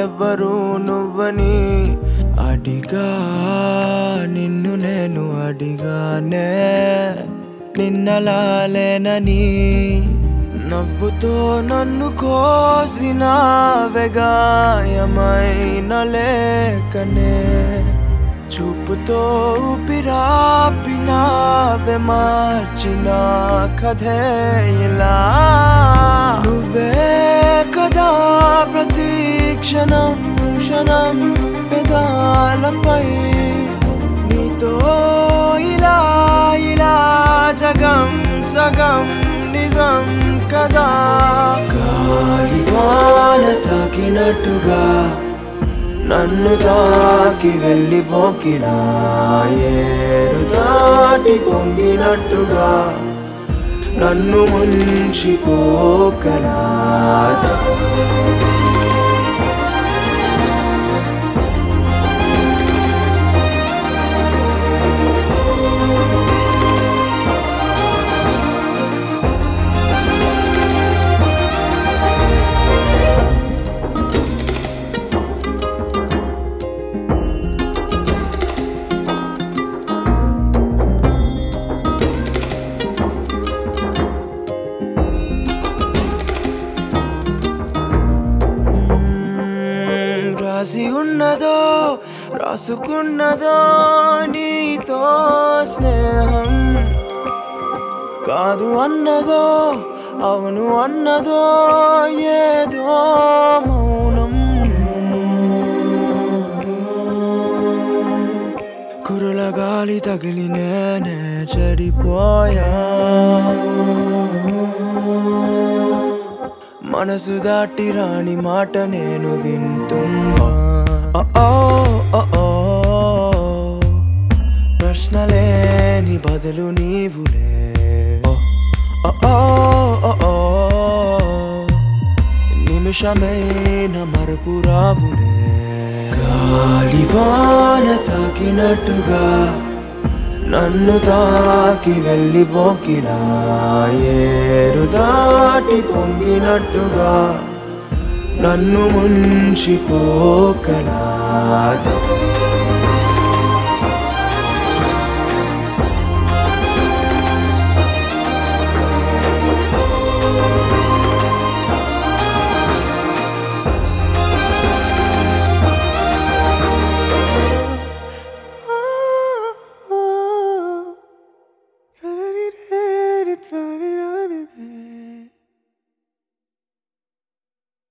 ఎవరు నువ్వని అడిగా నిన్ను నేను అడిగానే నిన్నలాలేనని నవ్వుతో నన్ను కోసిన వెగాయమైన లేకనే చూపుతో ఊపిరాపిన మార్చిన కథే ఇలా నువ్వే కదా ప్రతి క్షణం క్షణం పెదాలపై నీతో ఇలా ఇలా జగం సగం నిజం కదా గాలివాన తాకినట్టుగా నన్ను తాకి వెళ్ళిపోకినా ఏరు దాటి పొంగినట్టుగా నన్ను ముంచిపోకనా మ్మ్, రాసి ఉన్నదో రాసుకున్నదో నీతో స్నేహం కాదు అన్నదో అవును అన్నదో ఏదో మౌనం కురుల గాలి తగిలి నేనే చెడిపోయా మనసు దాటి రాని మాట నేను వింటున్నా ఓ, ఓ, ఓ, ఓ. ప్రశ్నలేని బదులు నీవులే ఓ, ఓ, ఓ, ఓ, ఓ. నిమిషమైన మరపు రావులే గాలివాన తాకినట్టుగా నన్ను తాకి వెళ్ళిపోకినా ఏరు దాటి పొంగినట్టుగా నన్ను ముంచిపోకనా